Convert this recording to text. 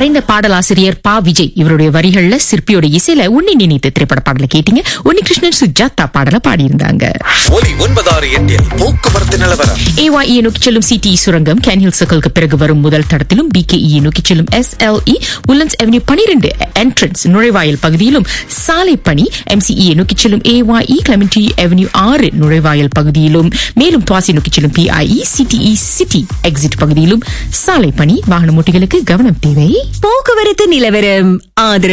மறைந்த பாடலாசிரியர் பா விஜய் இவருடைய வரிகள்ல சிற்பியோட இசையில உன்னை நினைத்து திரைப்பட பாடல கேட்டீங்க உன்னிகிருஷ்ணன் சுஜாதா பாடல பாடியிருந்தாங்க ஒலி ஒன்பதாறு எட்டில் போக்குவரத்து நிலவரம் ஏஒய்இ நோக்கி செல்லும் சிடி சுரங்கம் கேன்ஹில் சர்க்கிளுக்கு பிறகு வரும் முதல் தடத்திலும் பிகேஇ நோக்கி செல்லும் எஸ்எல்இ உல்லன்ஸ் அவென்யூ பனிரெண்டு என்ட்ரன்ஸ் நுழைவாயில் பகுதியிலும் சாலை பணி எம்சிஇ நோக்கி செல்லும் ஏஒய்இ கிளமெண்டி அவென்யூ ஆறு நுழைவாயில் பகுதியிலும் மேலும் துவாசி நோக்கி செல்லும் பிஐஇ சிடிஇ சிட்டி எக்ஸிட் பகுதியிலும் சாலை பணி வாகன ஓட்டிகளுக்கு கவனம் தேவை போக்குவரத்து நிலவரம் ஆதரவு